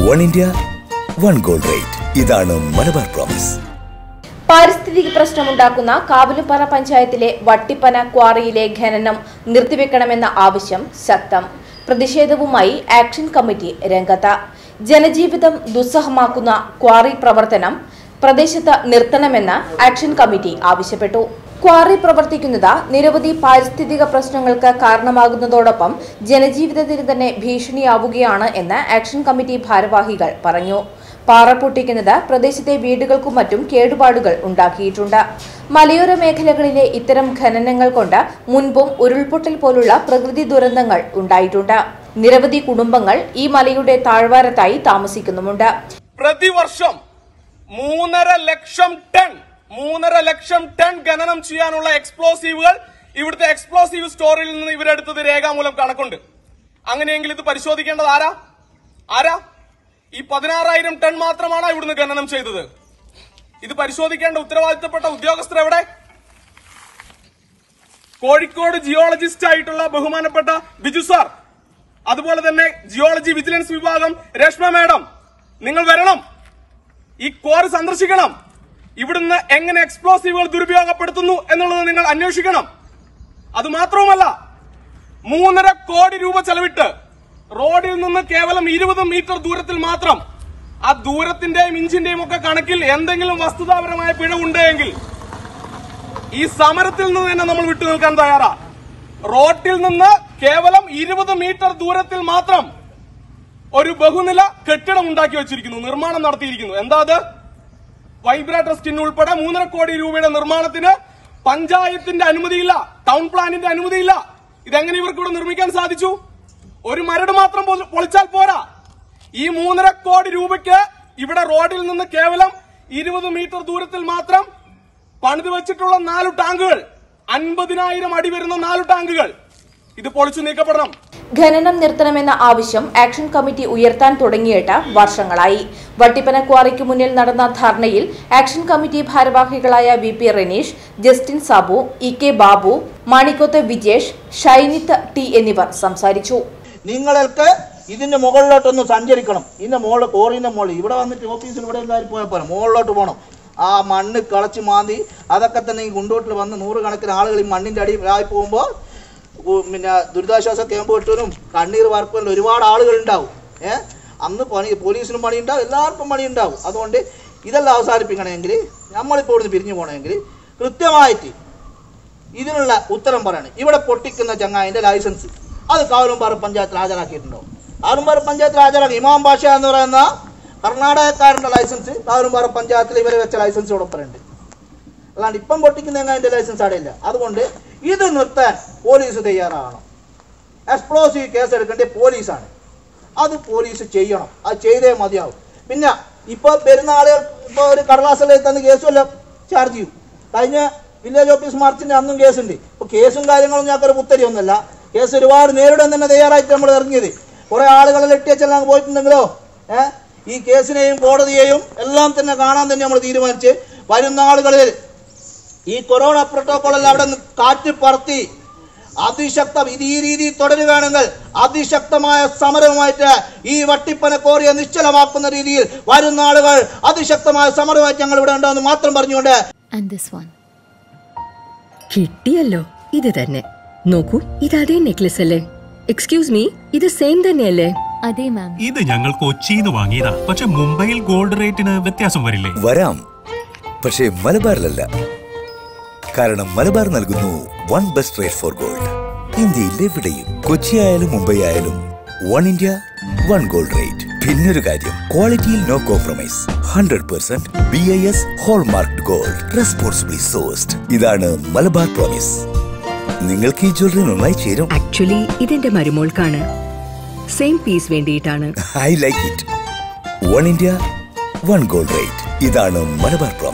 One India one gold rate ഇതാണ് Malabar promise പാരിസ്ഥിതിക പ്രശ്നമുണ്ടാക്കുന്ന കാവിലുംപാറ പഞ്ചായത്തിലെ വട്ടിപ്പന ക്വാറിയിലെ ഖനനം നിർത്തിവെക്കണമെന്ന ആവശ്യം ശക്തം പ്രതിഷേധവുമായി ആക്ഷൻ കമ്മിറ്റി രംഗത്ത് ജനജീവിതം ദുസ്സഹമാക്കുന്ന ക്വാറി പ്രവർത്തനം പ്രദേശത്ത് നിർത്തണമെന്ന് ആക്ഷൻ കമ്മിറ്റി ആവശ്യപ്പെട്ടു ക്വാറി പ്രവർത്തിക്കുന്നത് നിരവധി പാരിസ്ഥിതിക പ്രശ്നങ്ങൾക്ക് കാരണമാകുന്നതോടൊപ്പം ജനജീവിതത്തിന് തന്നെ ഭീഷണിയാവുകയാണ് എന്ന് ആക്ഷൻ കമ്മിറ്റി ഭാരവാഹികൾ പറഞ്ഞു പാറ പൊട്ടിക്കുന്നത് പ്രദേശത്തെ വീടുകൾക്കും മറ്റും കേടുപാടുകൾ ഉണ്ടാക്കിയിട്ടുണ്ട് മലയോര മേഖലകളിലെ ഇത്തരം ഖനനങ്ങൾ കൊണ്ട് മുൻപും ഉരുൾപൊട്ടൽ പോലുള്ള പ്രകൃതി ദുരന്തങ്ങൾ ഉണ്ടായിട്ടുണ്ട് നിരവധി കുടുംബങ്ങൾ ഈ മലയുടെ താഴ്വാരത്തായി താമസിക്കുന്നുമുണ്ട് പ്രതിവർഷം മൂന്നര ലക്ഷം ടൺ മൂന്നര ലക്ഷം ടൺ ഖനനം ചെയ്യാനുള്ള എക്സ്പ്ലോസീവുകൾ ഇവിടുത്തെ എക്സ്പ്ലോസീവ് സ്റ്റോറിൽ നിന്ന് ഇവരെടുത്തത് രേഖാമൂലം കണക്കുണ്ട് അങ്ങനെയെങ്കിൽ ഇത് പരിശോധിക്കേണ്ടത് ആരാ ആരാ ഈ പതിനാറായിരം ടൺ മാത്രമാണ് ഇവിടുന്ന് ഖനനം ചെയ്തത് ഇത് പരിശോധിക്കേണ്ട ഉത്തരവാദിത്തപ്പെട്ട ഉദ്യോഗസ്ഥർ എവിടെ കോഴിക്കോട് ജിയോളജിസ്റ്റ് ആയിട്ടുള്ള ബഹുമാനപ്പെട്ട ബിജു സാർ അതുപോലെ തന്നെ ജിയോളജി വിജിലൻസ് വിഭാഗം രേഷ്മ മാഡം നിങ്ങൾ വരണം ഈ കോറ് സന്ദർശിക്കണം ഇവിടുന്ന് എങ്ങനെ എക്സ്പ്ലോസീവുകൾ ദുരുപയോഗപ്പെടുത്തുന്നു എന്നുള്ളത് നിങ്ങൾ അന്വേഷിക്കണം അത് മാത്രവുമല്ല മൂന്നര കോടി രൂപ ചെലവിട്ട് റോഡിൽ നിന്ന് കേവലം ഇരുപത് മീറ്റർ ദൂരത്തിൽ മാത്രം ആ ദൂരത്തിന്റെയും ഇഞ്ചിന്റെയും ഒക്കെ കണക്കിൽ എന്തെങ്കിലും വസ്തുതാപരമായ പിഴവുണ്ട് എങ്കിൽ ഈ സമരത്തിൽ നിന്ന് തന്നെ നമ്മൾ വിട്ടു നിൽക്കാൻ തയ്യാറാ റോഡിൽ നിന്ന് കേവലം ഇരുപത് മീറ്റർ ദൂരത്തിൽ മാത്രം ഒരു ബഹുനില കെട്ടിടം ഉണ്ടാക്കി വെച്ചിരിക്കുന്നു നിർമ്മാണം നടത്തിയിരിക്കുന്നു എന്താ അത് വൈബ്രേറ്റർ സ്കിൻ ഉൾപ്പെടെ മൂന്നര കോടി രൂപയുടെ നിർമ്മാണത്തിന് പഞ്ചായത്തിന്റെ അനുമതിയില്ല ടൗൺ പ്ലാനിന്റെ അനുമതിയില്ല ഇതെങ്ങനെ ഇവർക്ക് ഇവിടെ നിർമ്മിക്കാൻ സാധിച്ചു ഒരു മരട് മാത്രം പൊ- പൊളിച്ചാൽ പോരാ ഈ മൂന്നര കോടി രൂപയ്ക്ക് ഇവിടെ റോഡിൽ നിന്ന് കേവലം ഇരുപത് മീറ്റർ ദൂരത്തിൽ മാത്രം പണിത് വെച്ചിട്ടുള്ള നാലു ടാങ്കുകൾ അൻപതിനായിരം അടി വരുന്ന നാലു ടാങ്കുകൾ ഇത് പൊളിച്ചു നീക്കപ്പെടണം ഖനനം നിർത്തണമെന്ന ആവശ്യം ആക്ഷൻ കമ്മിറ്റി ഉയർത്താൻ തുടങ്ങിയിട്ട് വർഷങ്ങളായി വട്ടിപ്പന ക്വാറിക്ക് മുന്നിൽ നടന്ന ധർണയിൽ ആക്ഷൻ കമ്മിറ്റി ഭാരവാഹികളായ V P Ranish Justin Sabu E K Babu Manikoth Vijesh Shainith T എന്നിവർ സംസാരിച്ചു നിങ്ങൾക്ക് ഇതിന്റെ മുകളിലോട്ടൊന്ന് സഞ്ചരിക്കണം ഇതിന്റെ മുകളിൽ കോറിന്റെ മുകളിൽ ഇവിടെ വന്നിട്ട് ഓഫീസിൽ ഇവിടെ എല്ലാവരും പോയാൽ പോരാ മുകളിലോട്ട് പോകണം ആ മണ്ണ് കളച്ച് മാന്തി അതൊക്കെ തന്നെ ഈ കുണ്ടോട്ടിൽ വന്ന് നൂറുകണക്കിന് ആളുകൾ ഈ മണ്ണിന്റെ അടിയിലായി പോകുമ്പോൾ പിന്നെ ദുരിതാശ്വാസ ക്യാമ്പ് കിട്ടുവാനും കണ്ണീർ വാർക്കുവാനും ഒരുപാട് ആളുകൾ ഉണ്ടാവും ഏ അന്ന് പണി പോലീസിനും പണിയുണ്ടാവും എല്ലാവർക്കും പണിയുണ്ടാവും അതുകൊണ്ട് ഇതെല്ലാം അവസാനിപ്പിക്കണമെങ്കിൽ നമ്മളിപ്പോൾ ഇവിടുന്ന് പിരിഞ്ഞു പോകണമെങ്കിൽ കൃത്യമായിട്ട് ഇതിനുള്ള ഉത്തരം പറയണം ഇവിടെ പൊട്ടിക്കുന്ന ചങ്ങായിന്റെ ലൈസൻസ് അത് കാവലുംപാറ പഞ്ചായത്തിൽ ഹാജരാക്കിയിട്ടുണ്ടോ കാവലുംപാറ പഞ്ചായത്തിൽ ഹാജരാക്കി ഇമാം ഭാഷ എന്ന് പറയുന്ന കർണാടകക്കാരന്റെ ലൈസൻസ് കാവലുംപാറ പഞ്ചായത്തിൽ ഇവരെ വെച്ച ലൈസൻസ് ഉടപ്പറുണ്ട് അല്ലാണ്ട് ഇപ്പം പൊട്ടിക്കുന്ന ചങ്ങായിന്റെ ലൈസൻസ് അവിടെ ഇല്ല അതുകൊണ്ട് ഇത് നിർത്താൻ പോലീസ് തയ്യാറാകണം എക്സ്പ്ലോസീവ് കേസ് എടുക്കേണ്ടത് പോലീസാണ് അത് പോലീസ് ചെയ്യണം അത് ചെയ്തേ മതിയാവും പിന്നെ ഇപ്പോൾ വരുന്ന ആളുകൾ ഇപ്പോൾ ഒരു കടലാസിലേക്ക് തന്ന് കേസുമല്ല ചാർജ് ചെയ്യും കഴിഞ്ഞ വില്ലേജ് ഓഫീസ് മാർച്ചിന്റെ അന്നും കേസുണ്ട് ഇപ്പോൾ കേസും കാര്യങ്ങളും ഞങ്ങൾക്ക് ഒരു പുത്തരി ഒന്നുമല്ല കേസ് ഒരുപാട് നേരിടാൻ തന്നെ തയ്യാറായിട്ട് നമ്മൾ ഇറങ്ങിയത് കുറെ ആളുകളെ ഇട്ടിയെല്ലാം പോയിട്ടുണ്ടെങ്കിലോ ഏഹ് ഈ കേസിനെയും കോടതിയെയും എല്ലാം തന്നെ കാണാൻ തന്നെ നമ്മൾ തീരുമാനിച്ച് വരുന്ന ആളുകളിൽ ഈ കൊറോണ പ്രോട്ടോകോൾ എല്ലാം അവിടെ നിന്ന് കാറ്റ് പറത്തി അതിശക്ത ഇത് ഈ രീതിയിൽ തുടരുകയാണെങ്കിൽ അതിശക്തമായ സമരവുമായിട്ട് ഈ വട്ടിപ്പന കോറിയെ നിശ്ചലമാക്കുന്ന രീതിയിൽ വരുന്ന ആളുകൾ അതിശക്തമായ സമരമായിട്ട് ഞങ്ങൾ ഇവിടെ ഉണ്ടാകുന്നു മാത്രം പറഞ്ഞുകൊണ്ട് and this one. കിട്ടിയല്ലോ ഇത് തന്നെ നോക്കൂ ഇത് അതേ നെക്ലസ് അല്ലേ എക്സ്ക്യൂസ് മീ ഇത് സെയിം തന്നെയല്ലേ അതെ മാം ഇത് ഞങ്ങൾ കൊച്ചിന്ന് വാങ്ങിയതാ പക്ഷെ മുംബൈയിൽ ഗോൾഡ് റേറ്റിന് വ്യത്യാസം വരില്ലേ വരാം പക്ഷേ മലബാറിലല്ല കാരണം മലബാർ നൽകുന്നു one best rate for gold ഇന്ത്യയിൽ എവിടെയും കൊച്ചി ആയാലും മുംബൈ ആയാലും one India one gold rate പിന്നൊരു കാര്യം ക്വാളിറ്റിയിൽ no compromise hundred percent B I S hallmark gold responsibly sourced ഇതാണ് മലബാർ പ്രോമിസ് നിങ്ങൾക്ക് ഈ ജ്വല്ലറി നന്നായി ചേരും ആക്ച്വലി ഇതെന്റെ മരുമോൾക്കാണ് സെയിം പീസ് വേണ്ടിയിട്ടാണ് I like it one India one gold rate ഇതാണ് മലബാർ പ്രോമിസ്